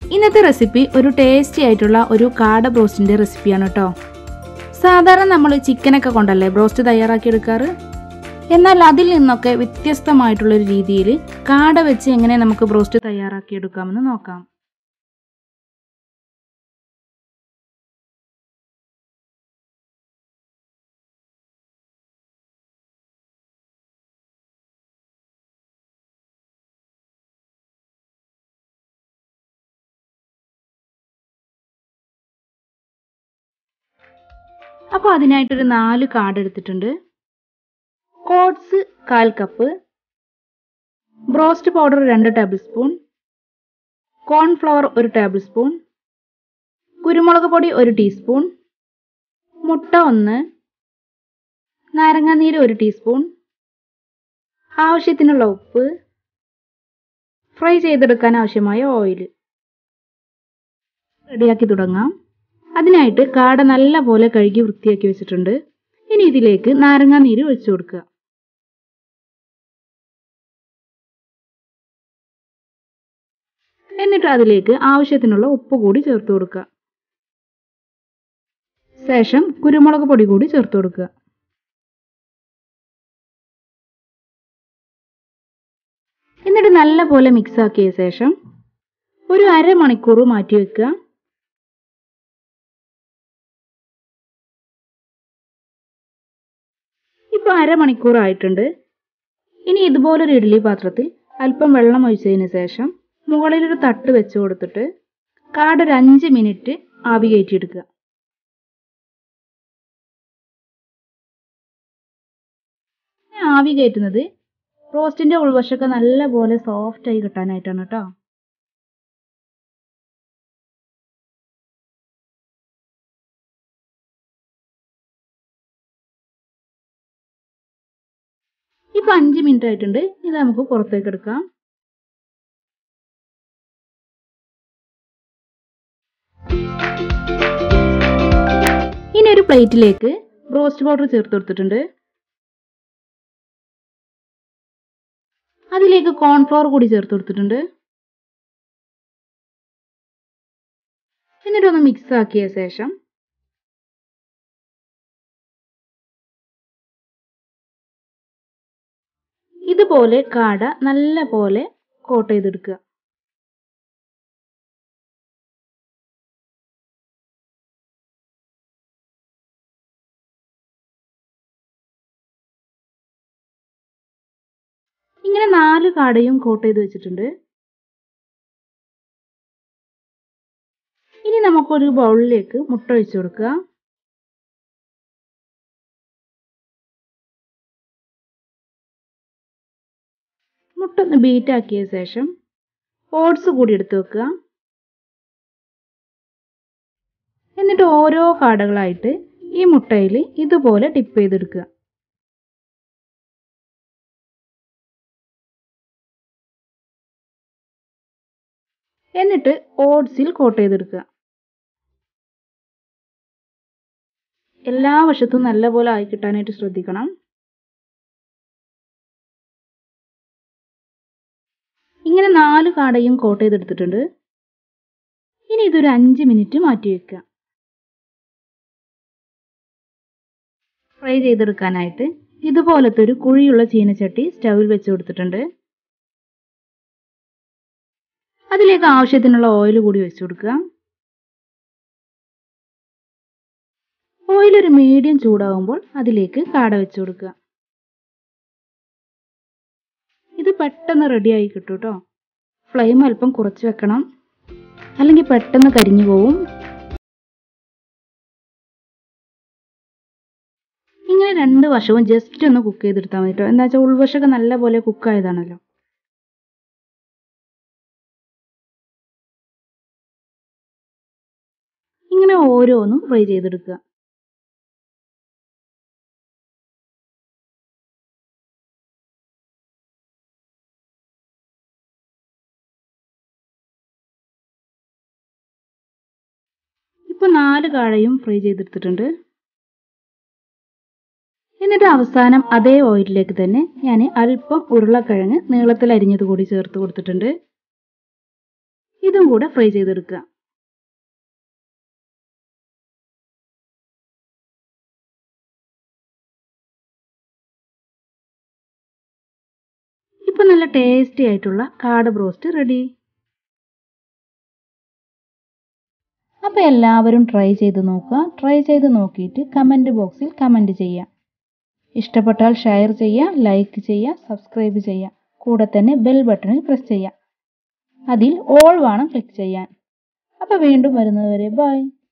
ഇന്നത്തെ റെസിപ്പി ഒരു ടേസ്റ്റി ആയിട്ടുള്ള ഒരു കാട ബ്രോസ്റ്റിൻ്റെ റെസിപ്പിയാണ് കേട്ടോ സാധാരണ നമ്മൾ ചിക്കനൊക്കെ കൊണ്ടല്ലേ ബ്രോസ്റ്റ് തയ്യാറാക്കി എടുക്കാറ് എന്നാൽ അതിൽ നിന്നൊക്കെ വ്യത്യസ്തമായിട്ടുള്ളൊരു രീതിയിൽ കാട വെച്ച് എങ്ങനെ നമുക്ക് ബ്രോസ്റ്റ് തയ്യാറാക്കി എടുക്കാമെന്ന് നോക്കാം അപ്പോൾ അതിനായിട്ടൊരു നാല് കാർഡ് എടുത്തിട്ടുണ്ട് കോട്സ് കാൽ കപ്പ് ബ്രോസ്റ്റ് പൗഡർ രണ്ട് ടേബിൾ സ്പൂൺ കോൺഫ്ലവർ ഒരു ടേബിൾ സ്പൂൺ കുരുമുളക് പൊടി ഒരു ടീസ്പൂൺ മുട്ട ഒന്ന് നാരങ്ങാനീര് ഒരു ടീസ്പൂൺ ആവശ്യത്തിനുള്ള ഉപ്പ് ഫ്രൈ ചെയ്തെടുക്കാൻ ആവശ്യമായ ഓയിൽ റെഡിയാക്കി തുടങ്ങാം അതിനായിട്ട് കാട നല്ല പോലെ കഴുകി വൃത്തിയാക്കി വെച്ചിട്ടുണ്ട് ഇനി ഇതിലേക്ക് നാരങ്ങാ നീര് ഒഴിച്ചു കൊടുക്കുക എന്നിട്ട് അതിലേക്ക് ആവശ്യത്തിനുള്ള ഉപ്പ് കൂടി ചേർത്ത് കൊടുക്കുക ശേഷം കുരുമുളക് പൊടി കൂടി ചേർത്ത് കൊടുക്കുക എന്നിട്ട് നല്ല പോലെ മിക്സ് ആക്കിയ ശേഷം ഒരു അരമണിക്കൂർ മാറ്റി വെക്കുക ഇപ്പോൾ അരമണിക്കൂർ ആയിട്ടുണ്ട് ഇനി ഇതുപോലൊരു ഇഡ്ഡലി പാത്രത്തിൽ അല്പം വെള്ളം ഒഴിച്ചതിന് ശേഷം മുകളിലൊരു തട്ട് വെച്ച് കൊടുത്തിട്ട് കാട് ഒരു അഞ്ച് മിനിറ്റ് ആവി കയറ്റിയെടുക്കുക ആവി കയറ്റുന്നത് റോസ്റ്റിന്റെ ഉൾവശമൊക്കെ നല്ലപോലെ സോഫ്റ്റ് ആയി കിട്ടാനായിട്ടാണ് കേട്ടോ ഇപ്പൊ അഞ്ച് മിനിറ്റ് ആയിട്ടുണ്ട് ഇത് നമുക്ക് പുറത്തേക്ക് എടുക്കാം ഇനി ഒരു പ്ലേറ്റിലേക്ക് റോസ്റ്റ് പൗഡർ ചേർത്ത് കൊടുത്തിട്ടുണ്ട് അതിലേക്ക് കോൺഫ്ലോർ കൂടി ചേർത്ത് കൊടുത്തിട്ടുണ്ട് എന്നിട്ടൊന്ന് മിക്സ് ആക്കിയ ശേഷം ഇതുപോലെ കാട നല്ല പോലെ കോട്ട് ചെയ്തെടുക്കുക ഇങ്ങനെ നാല് കാടയും കോട്ട് ചെയ്ത് വെച്ചിട്ടുണ്ട് ഇനി നമുക്കൊരു ബൗളിലേക്ക് മുട്ട ഒഴിച്ചു കൊടുക്കുക മുട്ട ഒന്ന് ബീറ്റ് ആക്കിയ ശേഷം ഓട്സ് കൂടി എടുത്ത് വെക്കുക എന്നിട്ട് ഓരോ കാടകളായിട്ട് ഈ മുട്ടയിൽ ഇതുപോലെ ടിപ്പ് ചെയ്തെടുക്കുക എന്നിട്ട് ഓട്സിൽ കോട്ട് ചെയ്തെടുക്കുക എല്ലാ വശത്തും നല്ലപോലെ ആയി കിട്ടാനായിട്ട് ശ്രദ്ധിക്കണം ഇങ്ങനെ നാല് കാടയും കോട്ട് ചെയ്തെടുത്തിട്ടുണ്ട് ഇനി ഇതൊരു അഞ്ച് മിനിറ്റ് മാറ്റി വെക്കുക ഫ്രൈ ചെയ്തെടുക്കാനായിട്ട് ഇതുപോലത്തെ ഒരു കുഴിയുള്ള ചീനച്ചട്ടി സ്റ്റൗവിൽ വെച്ച് കൊടുത്തിട്ടുണ്ട് അതിലേക്ക് ആവശ്യത്തിനുള്ള ഓയിൽ കൂടി വെച്ച് കൊടുക്കുക ഓയിൽ ഒരു മീഡിയം ചൂടാകുമ്പോൾ അതിലേക്ക് കാട വെച്ച് കൊടുക്കുക ഇത് പെട്ടെന്ന് റെഡി ആയി കിട്ടും കേട്ടോ ഫ്ലെയിം അല്പം കുറച്ച് വെക്കണം അല്ലെങ്കിൽ പെട്ടെന്ന് കരിഞ്ഞു പോവും ഇങ്ങനെ രണ്ട് വശവും ജസ്റ്റ് ഒന്ന് കുക്ക് ചെയ്തെടുത്താൽ മതി കേട്ടോ എന്താ വെച്ചാൽ ഉൾവശമൊക്കെ നല്ലപോലെ കുക്കായതാണല്ലോ ഇങ്ങനെ ഓരോന്നും ഫ്രൈ ചെയ്തെടുക്കുക ഇപ്പൊ നാല് കാഴയും ഫ്രൈ ചെയ്തെടുത്തിട്ടുണ്ട് എന്നിട്ട് അവസാനം അതേ ഓയിലിലേക്ക് തന്നെ ഞാൻ അല്പം ഉരുളക്കിഴങ്ങ് നീളത്തിൽ അരിഞ്ഞത് കൂടി ചേർത്ത് കൊടുത്തിട്ടുണ്ട് ഇതും കൂടെ ഫ്രൈ ചെയ്തെടുക്കുക ഇപ്പം നല്ല ടേസ്റ്റി ആയിട്ടുള്ള കാട ബ്രോസ്റ്റ് റെഡി അപ്പോൾ എല്ലാവരും ട്രൈ ചെയ്ത് നോക്കുക ട്രൈ ചെയ്ത് നോക്കിയിട്ട് കമൻറ്റ് ബോക്സിൽ കമൻറ്റ് ചെയ്യുക ഇഷ്ടപ്പെട്ടാൽ ഷെയർ ചെയ്യുക ലൈക്ക് ചെയ്യുക സബ്സ്ക്രൈബ് ചെയ്യുക കൂടെ തന്നെ ബെൽ ബട്ടണിൽ പ്രസ് ചെയ്യുക അതിൽ ഓൾ വേണം ക്ലിക്ക് ചെയ്യാൻ അപ്പോൾ വീണ്ടും വരുന്നതുവരെ ബൈ